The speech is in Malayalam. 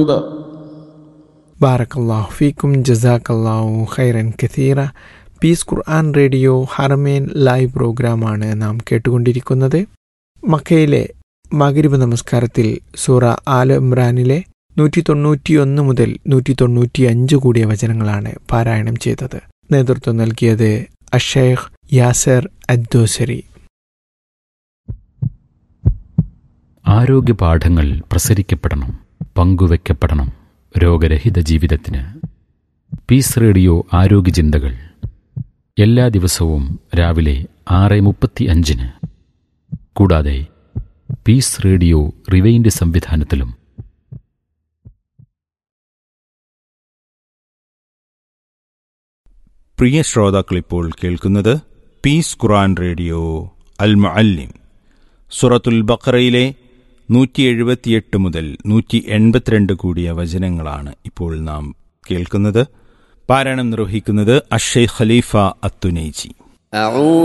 ബാറക്കല്ലാഹു ഫീക്കും ജസാക്കല്ലാഹു ഖൈറൻ കഥീറ പീസ് ഖുർആൻ റേഡിയോ ഹറമേൻ ലൈവ് പ്രോഗ്രാമാണ് നാം കേട്ടുകൊണ്ടിരിക്കുന്നത് മക്കയിലെ മകരിബ് നമസ്കാരത്തിൽ സൂറ ആല ഇമ്രാനിലെ നൂറ്റി തൊണ്ണൂറ്റിയൊന്ന് മുതൽ നൂറ്റി തൊണ്ണൂറ്റി അഞ്ച് കൂടിയ വചനങ്ങളാണ് പാരായണം ചെയ്തത് നേതൃത്വം നൽകിയത് അഷേഖ് യാസർ അദ്ദോസരി ആരോഗ്യ പാഠങ്ങൾ പ്രസരിക്കപ്പെടണം പങ്കുവെക്കപ്പെടണം രോഗരഹിത ജീവിതത്തിന് പീസ് റേഡിയോ ആരോഗ്യ ചിന്തകൾ എല്ലാ ദിവസവും രാവിലെ ആറ് മുപ്പത്തി അഞ്ചിന് കൂടാതെ പീസ് റേഡിയോ റിവൈൻഡ് സംവിധാനത്തിലും പ്രിയ ശ്രോതാക്കളിപ്പോൾ കേൾക്കുന്നത് പീസ് ഖുറാൻ റേഡിയോ അൽ മുഅല്ലിം സുറത്തുൽ ബഖറയിലെ നൂറ്റി എഴുപത്തിയെട്ട് മുതൽ നൂറ്റി എൺപത്തിരണ്ട് കൂടിയ വചനങ്ങളാണ് ഇപ്പോൾ നാം കേൾക്കുന്നത് പാരായണം നിർവഹിക്കുന്നത് അഷയ് ഖലീഫ അത്തുനൈജി أعوذ